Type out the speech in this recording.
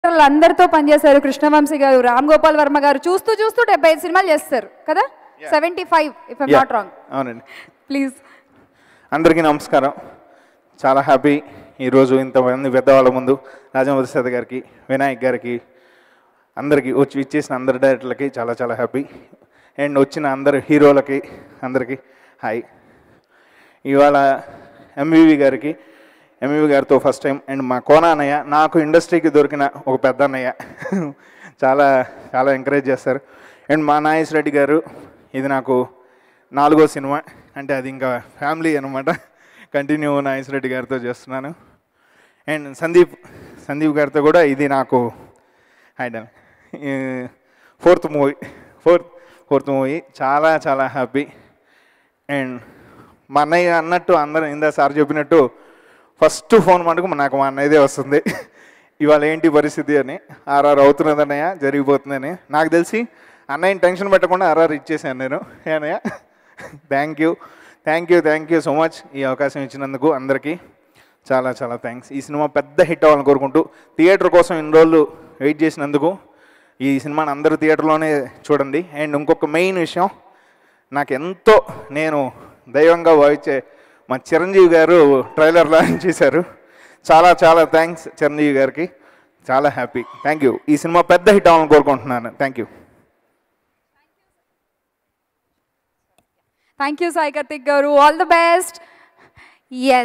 అందరితో పనిచేశారు కృష్ణవంశీ గారు రామ్ గోపాల్ వర్మ గారు చూస్తూ చూస్తూ డెబ్బై ఐదు సినిమాలు చేస్తారు కదా seventy five if I'm not wrong అవునండి ప్లీజ్ అందరికీ నమస్కారం చాలా హ్యాపీ ఈరోజు ఇంతమంది పెద్దవాళ్ళ ముందు రాజమౌళి ప్రసాద్ గారికి వినాయక్ గారికి అందరికీ వచ్చి ఇచ్చేసిన అందరి డైరెక్టర్లకి చాలా చాలా హ్యాపీ అండ్ వచ్చిన అందరు హీరోలకి అందరికీ హాయ్ ఇవాళ ఎంవివి గారికి ఎంవివి గారితో ఫస్ట్ టైం అండ్ మా కోన అన్నయ్య నాకు ఇండస్ట్రీకి దొరికిన ఒక పెద్ద అన్నయ్య చాలా చాలా ఎంకరేజ్ చేస్తారు అండ్ మా నాగేష్ రెడ్డి గారు ఇది నాకు నాలుగో సినిమా అంటే అది ఇంకా ఫ్యామిలీ అనమాట కంటిన్యూ నాగేష్ రెడ్డి గారితో చేస్తున్నాను అండ్ సందీప్ సందీప్ గారితో కూడా ఇది నాకు idol fourth movie fourth fourth movie చాలా చాలా హ్యాపీ అండ్ మా అన్నయ్య అన్నట్టు అందరూ ఇందా సార్ చెప్పినట్టు ఫస్ట్ ఫోన్ మటుకు నాకు మా అన్నయ్యదే వస్తుంది ఇవాళ ఏంటి పరిస్థితి అని ఆర్ఆర్ అవుతున్నది అన్నయ్య జరిగిపోతుందని నాకు తెలిసి అన్నయ్యని టెన్షన్ పెట్టకుండా ఆర్ఆర్ ఇచ్చేసాను నేను ఏ అన్నయ్య thank you thank you thank you so much ఈ అవకాశం ఇచ్చినందుకు అందరికీ చాలా చాలా థ్యాంక్స్ ఈ సినిమా పెద్ద హిట్ అవ్వాలని కోరుకుంటూ థియేటర్ కోసం ఇన్ని రోజులు వెయిట్ చేసినందుకు ఈ సినిమాని అందరూ థియేటర్లోనే చూడండి అండ్ ఇంకొక మెయిన్ విషయం నాకు ఎంతో నేను దైవంగా భావించే మా చిరంజీవి గారు ట్రైలర్ లాంచ్ చేశారు చాలా చాలా థ్యాంక్స్ చిరంజీవి గారికి చాలా హ్యాపీ థ్యాంక్ యూ ఈ సినిమా పెద్ద హిట్ అవ్వాలని కోరుకుంటున్నాను thank you thank you Sai Karthik garu all the best yes